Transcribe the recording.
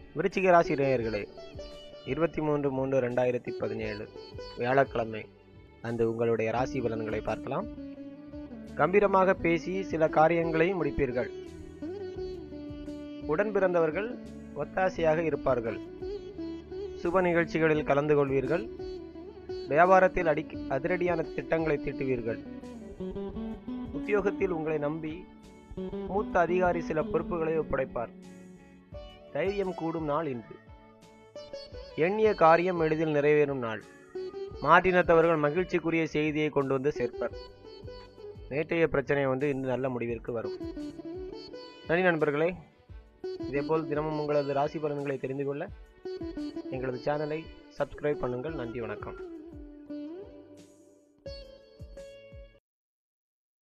விருச்சிக ராசி நேயர்களே இருபத்தி மூன்று மூன்று ரெண்டாயிரத்தி பதினேழு வியாழக்கிழமை அன்று உங்களுடைய ராசி பலன்களை பார்க்கலாம் கம்பீரமாக பேசி சில காரியங்களை முடிப்பீர்கள் உடன் பிறந்தவர்கள் ஒத்தாசையாக இருப்பார்கள் சுப நிகழ்ச்சிகளில் கலந்து கொள்வீர்கள் வியாபாரத்தில் அடி அதிரடியான திட்டங்களை தீட்டுவீர்கள் உத்தியோகத்தில் உங்களை நம்பி மூத்த அதிகாரி சில பொறுப்புகளை ஒப்படைப்பார் தைரியம் கூடும் நாள் இன்று எண்ணிய காரியம் எளிதில் நிறைவேறும் நாள் மாற்றினத்தவர்கள் மகிழ்ச்சிக்குரிய செய்தியை கொண்டு வந்து சேர்ப்பர் நேற்றைய பிரச்சனை வந்து இன்று நல்ல முடிவிற்கு வரும் நன்றி நண்பர்களே இதேபோல் தினமும் உங்களது ராசி பலன்களை தெரிந்து கொள்ள எங்களது சேனலை சப்ஸ்கிரைப் பண்ணுங்கள் நன்றி வணக்கம்